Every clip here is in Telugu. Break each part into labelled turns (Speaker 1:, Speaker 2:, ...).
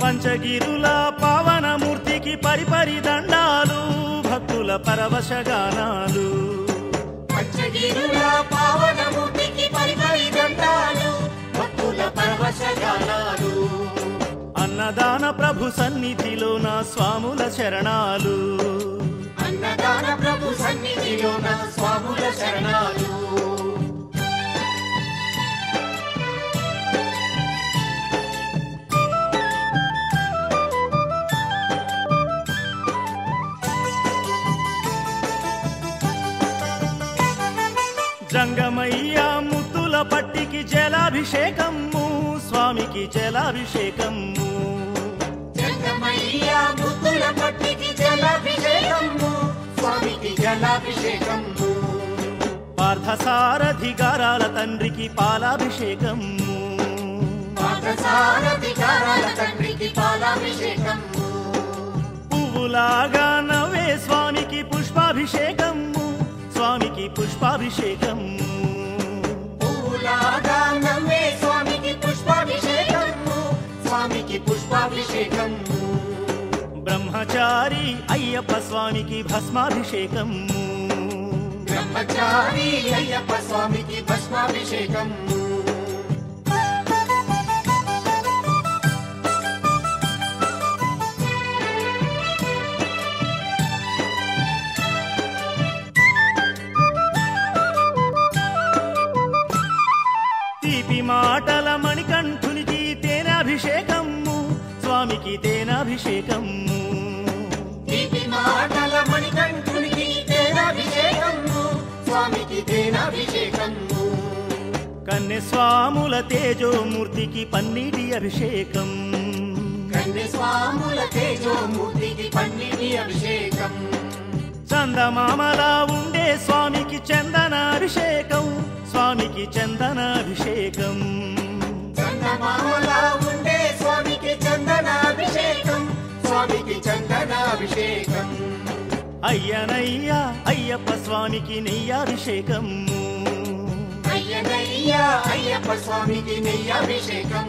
Speaker 1: పంచగిరుల పావనమూర్తికి పరిపరి దండాలు భక్తుల పరవశగానాలు
Speaker 2: పంచగిరుల పావనమూర్తికి పరిపరి దండాలు భక్తుల పరవశగానాలు
Speaker 1: అన్నదాన ప్రభు సన్నిధిలో నా స్వాముల శరణాలు
Speaker 2: అన్నదాన ప్రభు సన్నిధిలో నా స్వాముల శరణాలు
Speaker 1: జంగమయ్య ముద్దుల పట్టికి జలాభిషేకము స్వామికి జలాభిషేకము
Speaker 2: జంగమయ్య ముద్దుల పట్టికి జలాభిషేకము స్వామికి జలాభిషేకము
Speaker 1: పార్థసారథి గారాల తండ్రికి పాలాభిషేకము
Speaker 2: పాఠశారధికారాల తండ్రికి పాలాభిషేకము
Speaker 1: పువ్వులాగా నవ్వే స్వామికి పుష్పాభిషేకము స్వామికి పుష్పాభిషేకము
Speaker 2: పూలాగా నమ్మే స్వామికి పుష్పాభిషేకము స్వామికి పుష్పాభిషేకము
Speaker 1: బ్రహ్మచారి అయ్యప్ప స్వామికి భస్మాభిషేకము
Speaker 2: బ్రహ్మచారి అయ్యప్ప స్వామికి భస్మాభిషేకము
Speaker 1: తీపి మాటల మణికంఠునికి తేనాభిషేకము స్వామికి తేనాభిషేకము
Speaker 2: తీపి మాటల మణికంఠునికి తేనాభిషేకము స్వామికి తేనాభిషేకము
Speaker 1: కన్నె స్వాముల తేజోమూర్తికి పన్నీటి అభిషేకం
Speaker 2: కన్య స్వాముల తేజోమూర్తికి పన్నిటి అభిషేకం
Speaker 1: చందమామలా ఉండే స్వామికి చందనాభిషేకం స్వామికి చందనాభిషేకం
Speaker 2: చందమామలా ఉండే స్వామికి చందనాభిషేకం స్వామికి చందనాభిషేకం
Speaker 1: అయ్యనయ్య అయ్యప్ప స్వామికి నెయ్యాభిషేకము
Speaker 2: అయ్యనయ్య అయ్యప్ప స్వామికి నెయ్యాభిషేకం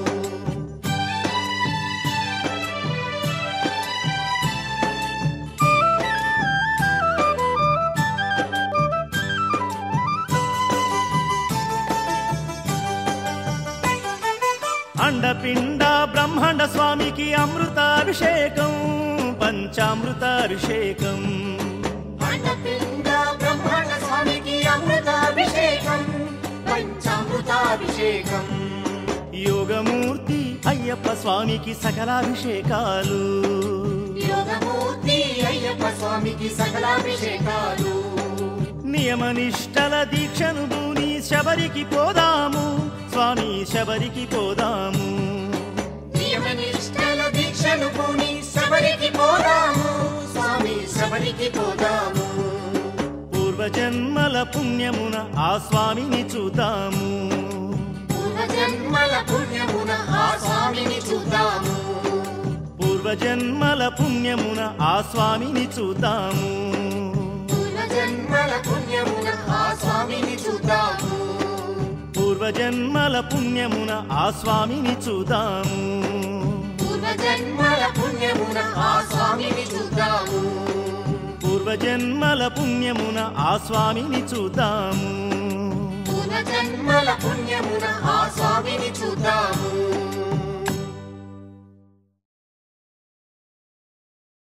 Speaker 1: అండపిండ బ్రహ్మాండ స్వామికి అమృతాభిషేకం పంచామృతాభిషేకం
Speaker 2: అండపిండ బ్రహ్మాండ స్వామికి అమృతాభిషేకం పంచామృతాభిషేకం
Speaker 1: యోగమూర్తి అయ్యప్ప స్వామికి సకలాభిషేకాలు
Speaker 2: యోగమూర్తి అయ్యప్ప స్వామికి సకలాభిషేకాలు
Speaker 1: నియమనిష్టల దీక్షను దూని శబరికి పోదాము స్వామి శబరికి పోదాము
Speaker 2: నియమనిష్టల దీక్షను పూని శబరికి పోదాము స్వామి శబరికి పోదాము
Speaker 1: పూర్వజన్మల పుణ్యమున ఆ స్వామిని చూద్దాము
Speaker 2: పూర్వజన్మల పుణ్యమున ఆ స్వామిని చూద్దాము
Speaker 1: పూర్వజన్మల పుణ్యమున ఆ స్వామిని చూద్దాము
Speaker 2: పూర్వజన్మల పుణ్యమున ఆ స్వామిని చూద్దాము
Speaker 1: పూర్వజన్మల పుణ్యమున ఆ స్వామిని చూద్దాము
Speaker 2: పూర్వజన్మల పుణ్యమున ఆ స్వామిని చూద్దాము
Speaker 1: పూర్వజన్మల పుణ్యమున ఆ స్వామిని చూద్దాము
Speaker 2: పూర్వజన్మల పుణ్యమున ఆ స్వామిని చూద్దాము